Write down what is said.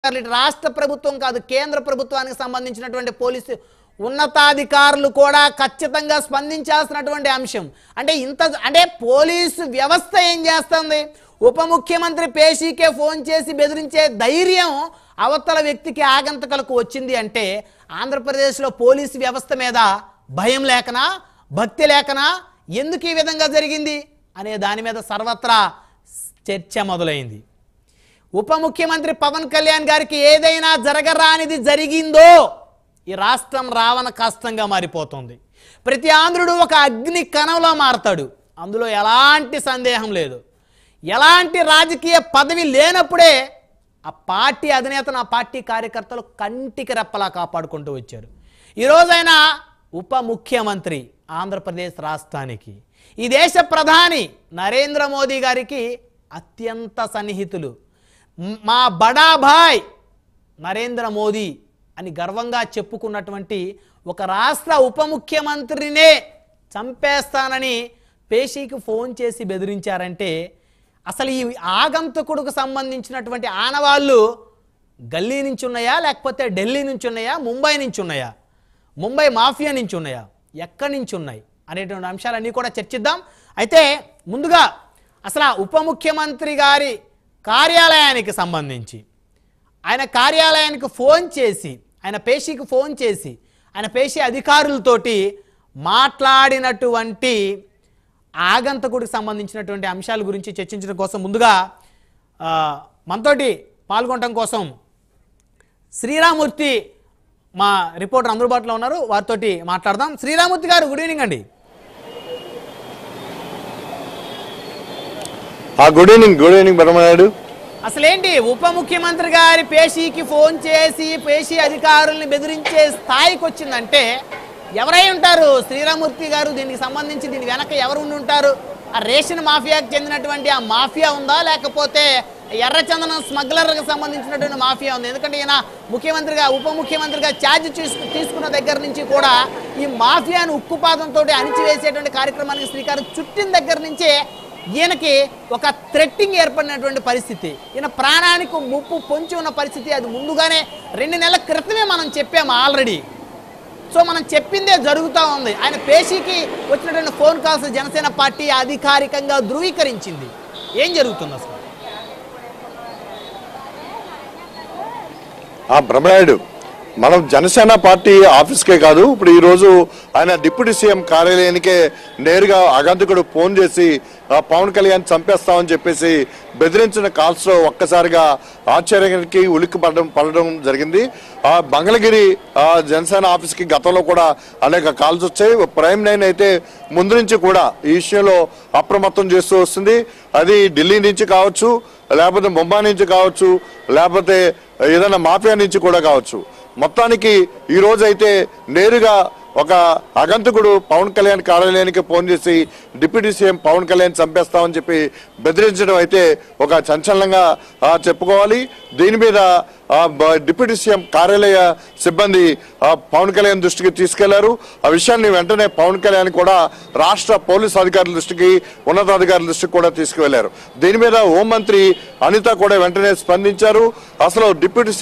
ఇటు రాష్ట్ర ప్రభుత్వం కాదు కేంద్ర ప్రభుత్వానికి సంబంధించినటువంటి పోలీసు ఉన్నతాధికారులు కూడా ఖచ్చితంగా స్పందించాల్సినటువంటి అంశం అంటే ఇంత అంటే పోలీసు వ్యవస్థ ఏం చేస్తుంది ఉప ముఖ్యమంత్రి పేషీకే ఫోన్ చేసి బెదిరించే ధైర్యం అవతల వ్యక్తికి ఆగంతకలకు వచ్చింది అంటే ఆంధ్రప్రదేశ్లో పోలీసు వ్యవస్థ మీద భయం లేకనా భక్తి లేకనా ఎందుకు ఈ విధంగా జరిగింది అనే దాని మీద సర్వత్రా చర్చ మొదలైంది ఉప ముఖ్యమంత్రి పవన్ కళ్యాణ్ గారికి ఏదైనా జరగరానిది జరిగిందో ఈ రాష్ట్రం రావణ కష్టంగా మారిపోతుంది ప్రతి ఆంధ్రుడు ఒక అగ్ని కణంలో మారతాడు అందులో ఎలాంటి సందేహం లేదు ఎలాంటి రాజకీయ పదవి లేనప్పుడే ఆ పార్టీ అధినేతను ఆ పార్టీ కార్యకర్తలు కంటికి రెప్పలా కాపాడుకుంటూ వచ్చారు ఈరోజైనా ఉప ముఖ్యమంత్రి ఆంధ్రప్రదేశ్ రాష్ట్రానికి ఈ దేశ ప్రధాని నరేంద్ర మోదీ గారికి అత్యంత సన్నిహితులు మ్- మా బడా భాయ్ నరేంద్ర మోదీ అని గర్వంగా చెప్పుకున్నటువంటి ఒక రాష్ట్ర ఉప ముఖ్యమంత్రినే చంపేస్తానని పేషీకి ఫోన్ చేసి బెదిరించారంటే అసలు ఈ ఆగంతకుడుకు సంబంధించినటువంటి ఆనవాళ్ళు గల్లీ నుంచి ఉన్నాయా లేకపోతే ఢిల్లీ నుంచి ఉన్నాయా ముంబై నుంచి ఉన్నాయా ముంబై మాఫియా నుంచి ఉన్నాయా ఎక్కడి నుంచి ఉన్నాయి అనేటువంటి అంశాలన్నీ కూడా చర్చిద్దాం అయితే ముందుగా అసలు ఆ ఉప ముఖ్యమంత్రి గారి కార్యాలయానికి సంబంధించి ఆయన కార్యాలయానికి ఫోన్ చేసి ఆయన పేషీకి ఫోన్ చేసి ఆయన పేషీ అధికారులతోటి మాట్లాడినటువంటి ఆగంతకుడికి సంబంధించినటువంటి అంశాల గురించి చర్చించడం కోసం ముందుగా ఆ, మనతోటి పాల్గొనడం కోసం శ్రీరామూర్తి మా రిపోర్టర్ అందుబాటులో ఉన్నారు వారితోటి మాట్లాడదాం శ్రీరామూర్తి గారు గుడ్ ఈవినింగ్ అండి ఆ good evening good evening Brahmanaidu అసలేంటి ఉప ముఖ్యమంత్రి గారి పేషీకి ఫోన్ చేసి పేషీ అధికారుల్ని బెదిరించే స్థాయికి వచ్చిందంటే ఎవరై ఉంటారు శ్రీరామూర్తి గారు దీనికి సంబంధించి దీని వెనక ఎవరు ఉండి ఉంటారు ఆ రేషన్ మాఫియాకి చెందినటువంటి ఆ మాఫియా ఉందా లేకపోతే ఎర్రచందనం స్మగ్లర్కి సంబంధించినటువంటి మాఫియా ఉంది ఎందుకంటే ఈయన ముఖ్యమంత్రిగా ఉప ముఖ్యమంత్రిగా ఛార్జ్ తీసుకు తీసుకున్న దగ్గర నుంచి కూడా ఈ మాఫియాను ఉక్కుపాదంతో అణిచివేసేటువంటి కార్యక్రమానికి శ్రీకారం చుట్టిన దగ్గర నుంచే ఈయనకి ఒక థ్రెట్టింగ్ ఏర్పడినటువంటి పరిస్థితి ఈయన ప్రాణానికి ముప్పు పొంచి ఉన్న పరిస్థితి అది ముందుగానే రెండు నెలల క్రితమే మనం చెప్పాము ఆల్రెడీ సో మనం చెప్పిందే జరుగుతూ ఉంది ఆయన పేషీకి వచ్చినటువంటి ఫోన్ కాల్స్ జనసేన పార్టీ అధికారికంగా ధృవీకరించింది ఏం జరుగుతుంది అసలు ఆ బ్రహ్మనాయుడు మనం జనసేన పార్టీ ఆఫీస్కే కాదు ఇప్పుడు ఈ రోజు ఆయన డిప్యూటీ సీఎం కార్యాలయానికే నేరుగా అగంతకుడు ఫోన్ చేసి ఆ, పవన్ కళ్యాణ్ చంపేస్తామని చెప్పేసి బెదిరించిన కాల్స్ లో ఒక్కసారిగా ఆశ్చర్యానికి ఉలిక్కి పడడం పడడం జరిగింది ఆ మంగళగిరి ఆ, జనసేన ఆఫీస్కి గతంలో కూడా అనేక కాల్స్ వచ్చాయి ప్రైమ్ నైన్ అయితే ముందు నుంచి కూడా ఈ విషయంలో అప్రమత్తం చేస్తూ వస్తుంది అది ఢిల్లీ నుంచి కావచ్చు లేకపోతే ముంబై నుంచి కావచ్చు లేకపోతే ఏదైనా మాఫియా నుంచి కూడా కావచ్చు మొత్తానికి ఈ రోజు అయితే నేరుగా ఒక అగంతకుడు పవన్ కళ్యాణ్ కార్యాలయానికి ఫోన్ చేసి డిప్యూటీ సీఎం పవన్ కళ్యాణ్ చంపేస్తామని చెప్పి బెదిరించడం అయితే ఒక సంచలనంగా ఆ, చెప్పుకోవాలి దీని మీద ఆ, బ- డిప్యూటీ సీఎం కార్యాలయ సిబ్బంది ఆ, పవన్ కళ్యాణ్ దృష్టికి తీసుకెళ్లారు ఆ విషయాన్ని వెంటనే పవన్ కళ్యాణ్ కూడా రాష్ట్ర పోలీస్ అధికారుల దృష్టికి ఉన్నతాధికారుల దృష్టికి కూడా తీసుకువెళ్లారు దీని మీద హోంమంత్రి అనిత కూడా వెంటనే స్పందించారు అసలు డిప్యూటీ